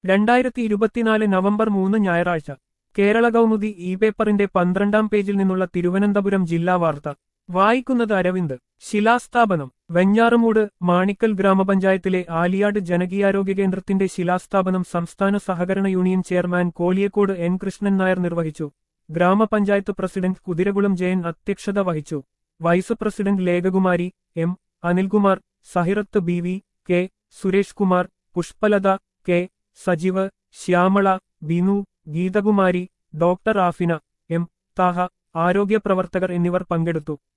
രണ്ടായിരത്തി ഇരുപത്തിനാല് നവംബർ മൂന്ന് ഞായറാഴ്ച കേരള കൗമുദി ഇ പേപ്പറിന്റെ പന്ത്രണ്ടാം പേജിൽ നിന്നുള്ള തിരുവനന്തപുരം ജില്ലാ വാർത്ത വായിക്കുന്നത് അരവിന്ദ് ശിലാസ്ഥാപനം വെഞ്ഞാറുമൂട് മാണിക്കൽ ഗ്രാമപഞ്ചായത്തിലെ ആലിയാട് ജനകീയാരോഗ്യ കേന്ദ്രത്തിന്റെ ശിലാസ്ഥാപനം സംസ്ഥാന സഹകരണ union chairman Koliyakode N Krishnan Nair നിർവഹിച്ചു ഗ്രാമപഞ്ചായത്ത് പ്രസിഡന്റ് കുതിരകുളം ജയൻ അധ്യക്ഷത വഹിച്ചു vice president Lekhakumari M Anilkumar Sahirath B V K Suresh Kumar Pushpalatha K Sajeev Shyamala Binu Geethakumari doctor Afina M Thaha ആരോഗ്യ പ്രവർത്തകർ എന്നിവർ പങ്കെടുത്തു